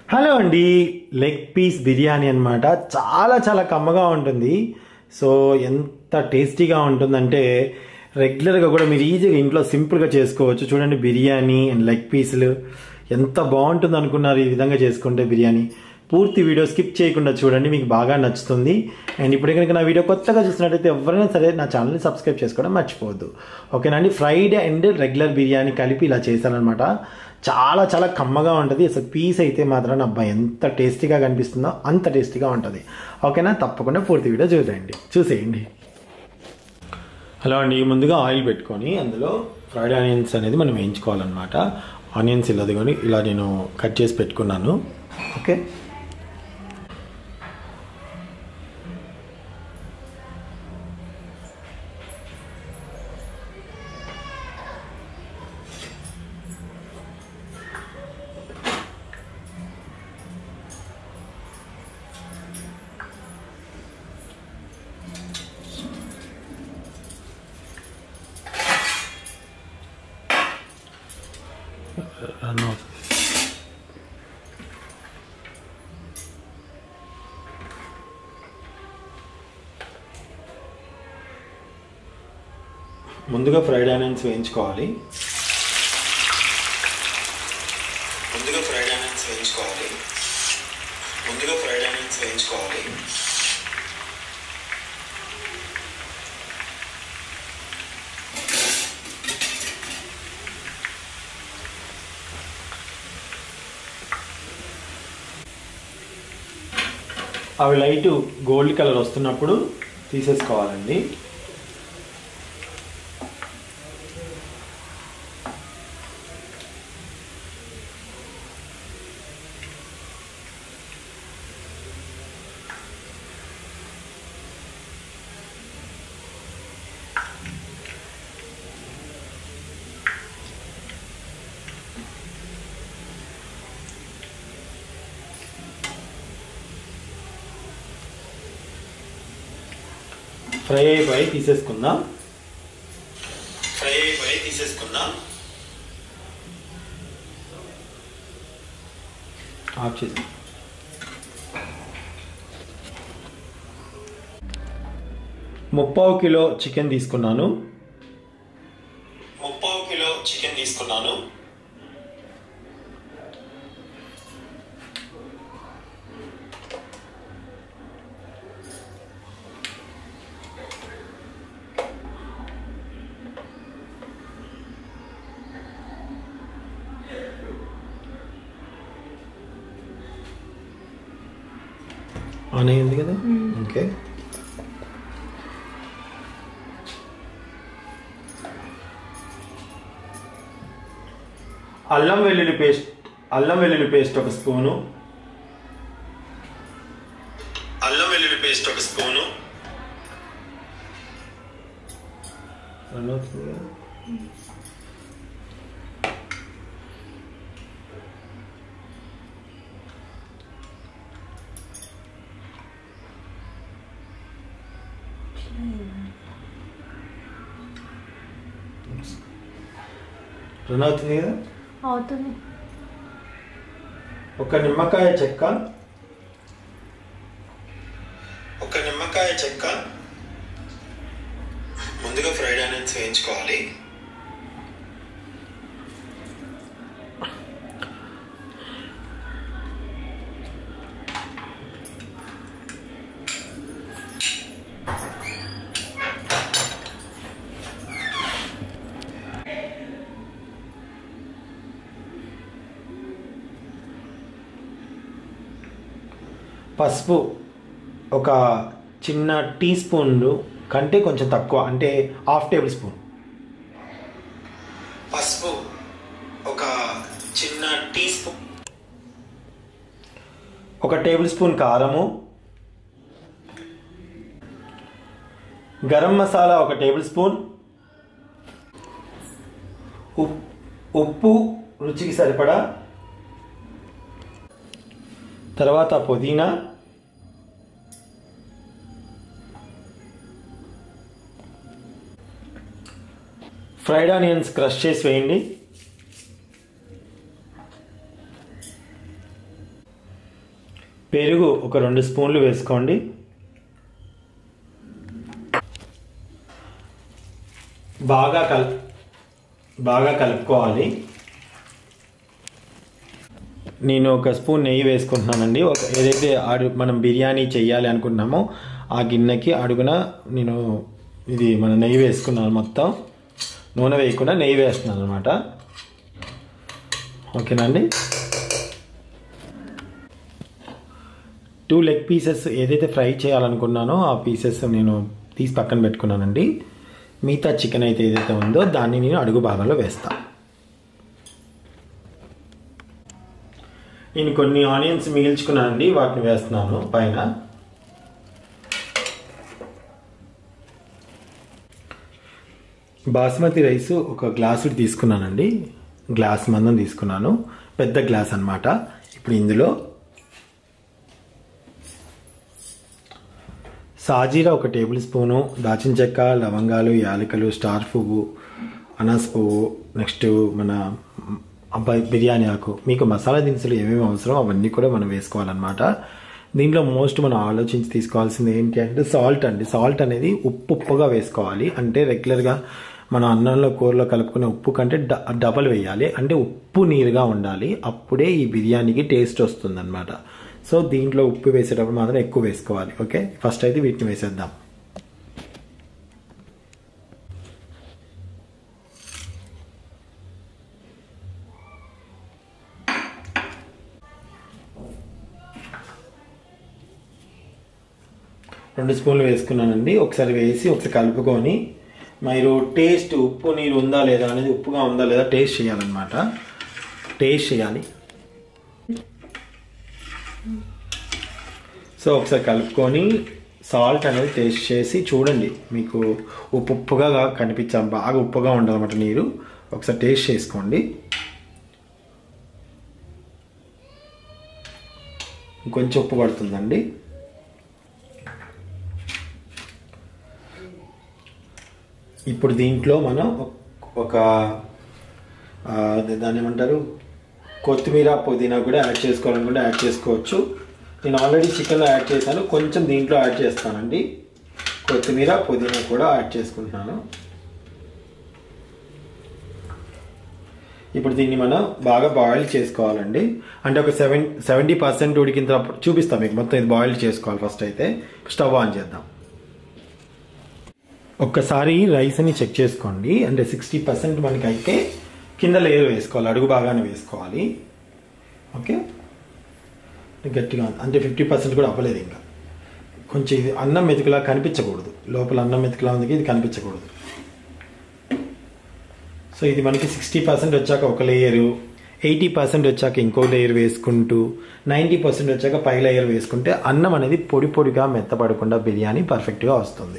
hello అండి leg piece biryani అన్నమాట చాలా చాలా కమ్మగా ఉంటుంది సో ఎంత టేస్టీగా ఉంటుందంటే రెగ్యులర్గా కూడా మీరు ఈజీగా ఇంట్లో సింపుల్గా చేసుకోవచ్చు చూడండి బిర్యానీ అండ్ లెగ్ పీసులు ఎంత బాగుంటుంది అనుకున్నారు ఈ విధంగా చేసుకుంటే బిర్యానీ పూర్తి వీడియో స్కిప్ చేయకుండా చూడండి మీకు బాగా నచ్చుతుంది అండ్ ఇప్పుడు కనుక నా వీడియో కొత్తగా చూసినట్టయితే ఎవరైనా సరే నా ఛానల్ని సబ్స్క్రైబ్ చేసుకోవడం మర్చిపోవద్దు ఓకేనా అండి ఫ్రైడే అండ్ రెగ్యులర్ బిర్యానీ కలిపి ఇలా చేశానమాట చాలా చాలా కమ్మగా ఉంటుంది అసలు పీస్ అయితే మాత్రం అబ్బాయి ఎంత టేస్టీగా కనిపిస్తుందో అంత టేస్టీగా ఉంటుంది ఓకేనా తప్పకుండా పూర్తి వీడియో చూసేయండి చూసేయండి హలో అండి ముందుగా ఆయిల్ పెట్టుకొని అందులో ఫ్రైడ్ ఆనియన్స్ అనేది మనం వేయించుకోవాలన్నమాట ఆనియన్స్ ఇలా దిగొని ఇలా నేను కట్ చేసి పెట్టుకున్నాను ఓకే రన్ అవుతుంది ముందుగా ఫ్రైడ్ ఆనియన్స్ వేయించుకోవాలి ముందుగా ఫ్రైడ్ ఆనియన్స్ వేయించుకోవాలి ముందుగా ఫ్రైడ్ ఆనియన్స్ వేయించుకోవాలి అవి లైట్ గోల్డ్ కలర్ వస్తున్నప్పుడు తీసేసుకోవాలండి ఫ్రై అయిపోయి తీసేసుకుందాం ఫ్రై అయిపోయి తీసేసుకుందాం ఆఫ్ చేసి ముప్పావు కిలో చికెన్ తీసుకున్నాను ముప్పావు కిలో చికెన్ తీసుకున్నాను ఆన్ అయింది కదా ఓకే అల్లం వెల్లుల్లి పేస్ట్ అల్లం వెల్లుల్లి పేస్ట్ ఒక స్పూను అల్లం వెల్లుల్లి పేస్ట్ ఒక స్పూను రన్ అవుతుంది కదా రన్ అవుతుంది కదా అవుతుంది ఒక నిమ్మకాయ చెక్క ఒక నిమ్మకాయ చెక్క ముందుగా ఫ్రైడ్ ఆనియన్స్ వేయించుకోవాలి పసుపు ఒక చిన్న టీ స్పూన్లు కంటే కొంచెం తక్కువ అంటే హాఫ్ టేబుల్ స్పూన్ పసుపు ఒక చిన్న టీ స్పూన్ ఒక టేబుల్ స్పూన్ కారము గరం మసాలా ఒక టేబుల్ స్పూన్ ఉప్- ఉప్పు రుచికి సరిపడా తర్వాత పుదీనా ఫ్రైడ్ ఆనియన్స్ క్రష్ చేసి వేయండి పెరుగు ఒక రెండు స్పూన్లు వేసుకోండి బాగా కల్ బాగా కలుపుకోవాలి నేను ఒక స్పూన్ నెయ్యి వేసుకుంటున్నానండి ఒక ఏదైతే అడు మనం బిర్యానీ చేయాలి అనుకుంటున్నామో ఆ గిన్నెకి అడుగున నేను ఇది మన నెయ్యి వేసుకున్నాను మొత్తం నూనె వేయకుండా నెయ్యి వేస్తున్నాను అనమాట ఓకేనండి టూ లెగ్ పీసెస్ ఏదైతే ఫ్రై చేయాలనుకున్నానో ఆ పీసెస్ నేను తీసి పక్కన పెట్టుకున్నానండి మిగతా చికెన్ అయితే ఏదైతే ఉందో దాన్ని నేను అడుగు భాగంలో వేస్తాను నేను కొన్ని ఆనియన్స్ మిగిల్చుకున్నానండి వాటిని వేస్తున్నాను పైన బాస్మతి రైస్ ఒక గ్లాసు తీసుకున్నానండి గ్లాస్ మందం తీసుకున్నాను పెద్ద గ్లాస్ అనమాట ఇప్పుడు ఇందులో సాజీరా ఒక టేబుల్ స్పూను దాచిన చెక్క లవంగాలు యాలకులు స్టార్ పువ్వు అనాస్ పువ్వు నెక్స్ట్ మన అబ్బాయి బిర్యానీ ఆకు మీకు మసాలా దినుసులు ఏమేమి అవసరం అవన్నీ కూడా మనం వేసుకోవాలన్నమాట దీంట్లో మోస్ట్ మనం ఆలోచించి తీసుకోవాల్సింది ఏంటి అంటే సాల్ట్ అండి సాల్ట్ అనేది ఉప్పు ఉప్పుగా వేసుకోవాలి అంటే రెగ్యులర్గా మన అన్నంలో కూరలో కలుపుకునే ఉప్పు కంటే డబల్ వేయాలి అంటే ఉప్పు నీరుగా ఉండాలి అప్పుడే ఈ బిర్యానీకి టేస్ట్ వస్తుంది సో దీంట్లో ఉప్పు వేసేటప్పుడు మాత్రం ఎక్కువ వేసుకోవాలి ఓకే ఫస్ట్ అయితే వీటిని వేసేద్దాం రెండు స్పూన్లు వేసుకున్నానండి ఒకసారి వేసి ఒకసారి కలుపుకొని మీరు టేస్ట్ ఉప్పు నీరు ఉందా లేదా అనేది ఉప్పుగా ఉందా లేదా టేస్ట్ చేయాలన్నమాట టేస్ట్ చేయాలి సో ఒకసారి కలుపుకొని సాల్ట్ అనేది టేస్ట్ చేసి చూడండి మీకు ఉప్పు ఉప్పుగా కనిపించాలి బాగా ఉప్పుగా ఉండాలన్నమాట నీరు ఒకసారి టేస్ట్ చేసుకోండి ఇంకొంచెం ఉప్పు పడుతుందండి ఇప్పుడు దీంట్లో మనం ఒక దాన్ని ఏమంటారు కొత్తిమీర పుదీనా కూడా యాడ్ చేసుకోవాలనుకుంటే యాడ్ చేసుకోవచ్చు నేను ఆల్రెడీ చికెన్లో యాడ్ చేశాను కొంచెం దీంట్లో యాడ్ చేస్తానండి కొత్తిమీర పుదీనా కూడా యాడ్ చేసుకుంటున్నాను ఇప్పుడు దీన్ని మనం బాగా బాయిల్ చేసుకోవాలండి అంటే ఒక సెవెన్ సెవెంటీ పర్సెంట్ ఉడికిన తర్వాత చూపిస్తాం మీకు మొత్తం ఇది బాయిల్ చేసుకోవాలి ఫస్ట్ అయితే స్టవ్ ఆన్ చేద్దాం ఒక్కసారి రైస్ని చెక్ చేసుకోండి అంటే సిక్స్టీ పర్సెంట్ మనకి అయితే కింద లేయర్ వేసుకోవాలి అడుగు బాగానే వేసుకోవాలి ఓకే గట్టిగా అంటే ఫిఫ్టీ పర్సెంట్ కూడా అవ్వలేదు ఇంకా కొంచెం ఇది అన్నం మెతుకులా కనిపించకూడదు లోపల అన్నం మెతుకులా ఉంది ఇది కనిపించకూడదు సో ఇది మనకి సిక్స్టీ పర్సెంట్ వచ్చాక ఒక లేయరు ఎయిటీ పర్సెంట్ వచ్చాక ఇంకో లేయర్ వేసుకుంటూ నైంటీ పర్సెంట్ వచ్చాక పై లేయర్ వేసుకుంటే అన్నం అనేది పొడి పొడిగా మెత్తపడకుండా బిర్యానీ పర్ఫెక్ట్గా వస్తుంది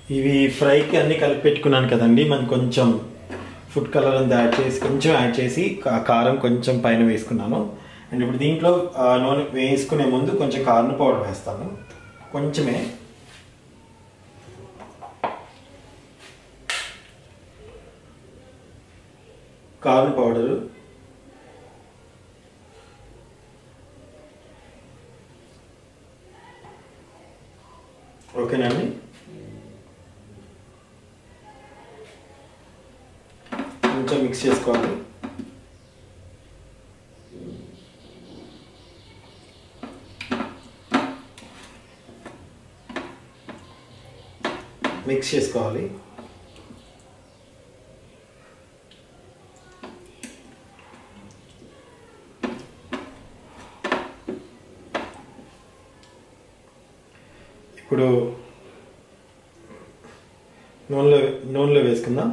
ఇవి ఫ్రైకి అన్ని కలిపి పెట్టుకున్నాను కదండి మనం కొంచెం ఫుడ్ కలర్ అంతా యాడ్ చేసి కొంచెం యాడ్ చేసి కా- కారం కొంచెం పైన వేసుకున్నాను అండ్ ఇప్పుడు దీంట్లో ఆ, నూనె వేసుకునే ముందు కొంచెం కారం పౌడర్ వేస్తాను కొంచెమే కారం పౌడరు ఓకేనండి కొంచెం మిక్స్ చేసుకోవాలి మిక్స్ చేసుకోవాలి ఇప్పుడు నూనెలో నూనెలో వేసుకుందాం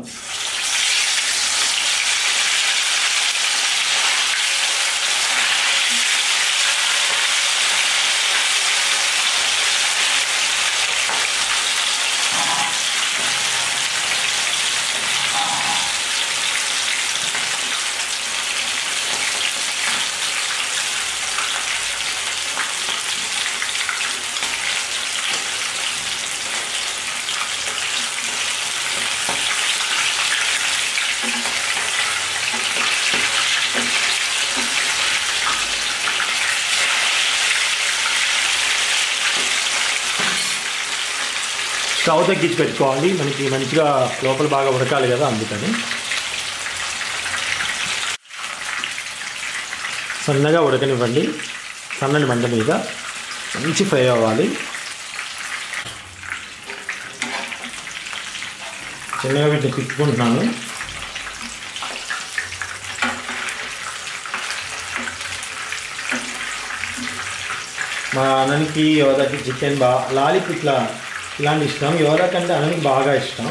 స్టవ్ తగ్గించి పెట్టుకోవాలి మనకి మంచిగా లోపల బాగా ఉడకాలి కదా అందుకని సన్నగా ఉడకనివ్వండి సన్నని మంట మీద మంచి ఫ్రై అవ్వాలి చిన్నగా వీటిని తిప్పుకుంటున్నాను మా అన్ననికి యోధకి చికెన్ బా లాలిప్ ఇట్లా ఇలాంటి ఇష్టం యోధ కంటే అన్ననికి బాగా ఇష్టం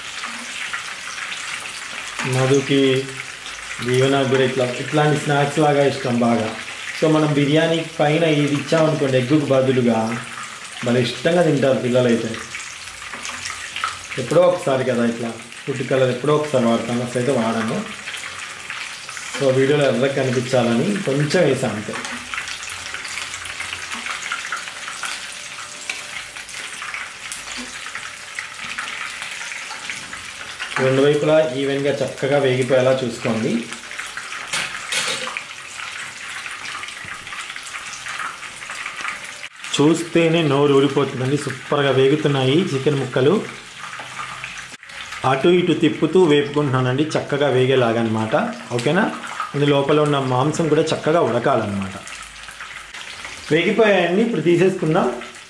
మధుకి దీవెనకు కూడా ఇట్లా ఇట్లాంటి స్నాక్స్ లాగా ఇష్టం బాగా సో మనం బిర్యానీ పైన ఇది ఇచ్చామనుకోండి ఎగ్గుకు బదులుగా భలే ఇష్టంగా తింటారు పిల్లలు అయితే ఎప్పుడో ఒకసారి కదా ఇట్లా ఫుడ్ కలర్ ఎప్పుడో ఒకసారి వాడతాం అసలు అయితే వాడము సో వీడియోలో ఎర్రగా కనిపించాలని కొంచెం వేసాను అంతే రెండు వైపులా ఈవెన్గా చక్కగా వేగిపోయేలా చూసుకోండి చూస్తేనే నోరు ఊరిపోతుందండి సూపర్గా వేగుతున్నాయి చికెన్ ముక్కలు అటు ఇటు తిప్పుతూ వేపుకుంటున్నానండి చక్కగా వేగేలాగా అనమాట ఓకేనా ఇందు లోపల ఉన్న మాంసం కూడా చక్కగా ఉడకాలన్నమాట వేగిపోయాయండి ఇప్పుడు తీసేసుకుందాం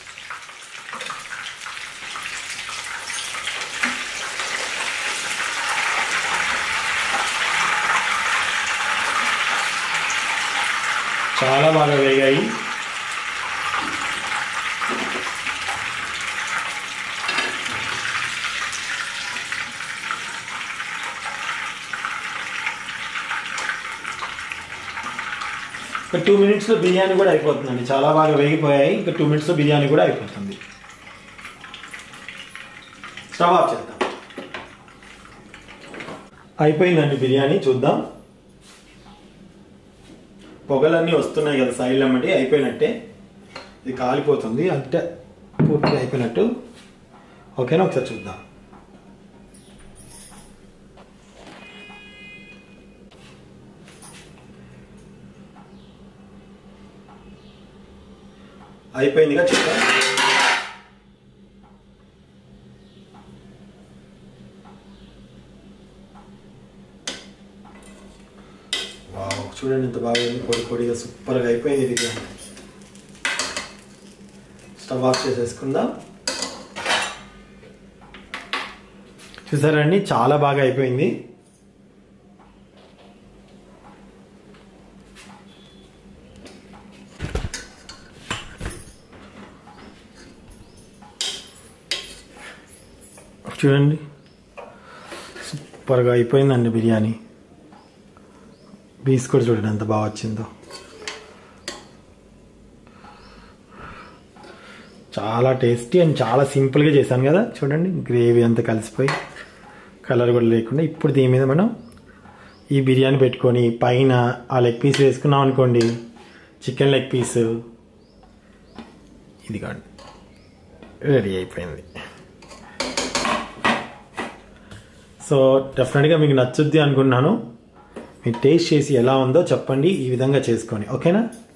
చాలా బాగా వేగాయి ఒక టూ మినిట్స్లో బిర్యానీ కూడా అయిపోతుందండి చాలా బాగా వేగిపోయాయి ఇంకా టూ మినిట్స్లో బిర్యానీ కూడా అయిపోతుంది స్టవ్ ఆఫ్ చేద్దాం అయిపోయిందండి బిర్యానీ చూద్దాం పొగలన్నీ వస్తున్నాయి కదా సైడ్లో అమ్మటి అయిపోయినట్టే ఇది కాలిపోతుంది అంటే పూర్తిగా అయిపోయినట్టు ఓకేనా ఒకసారి చూద్దాం అయిపోయిందిగా చూద్దాం వావ్ చూడండి ఎంత బాగా ఉంది పొడి పొడిగా సూపర్గా అయిపోయింది బిర్యానీ స్టవ్ ఆఫ్ చేసేసుకుందాం చూసారండి చాలా బాగా అయిపోయింది చూడండి సూపర్గా అయిపోయిందండి బిర్యానీ పీస్ కూడా చూడండి ఎంత బాగా వచ్చిందో చాలా టేస్టీ అండ్ చాలా సింపుల్గా చేశాను కదా చూడండి గ్రేవీ అంతా కలిసిపోయి కలర్ కూడా లేకుండా ఇప్పుడు దీని మీద మనం ఈ బిర్యానీ పెట్టుకొని పైన ఆ లెగ్ పీస్ వేసుకున్నాం అనుకోండి చికెన్ లెగ్ పీస్ ఇది కాండి రెడీ అయిపోయింది సో డెఫినెట్గా మీకు నచ్చుద్ది అనుకున్నాను మీరు టేస్ట్ చేసి ఎలా ఉందో చెప్పండి ఈ విధంగా చేసుకొని ఓకేనా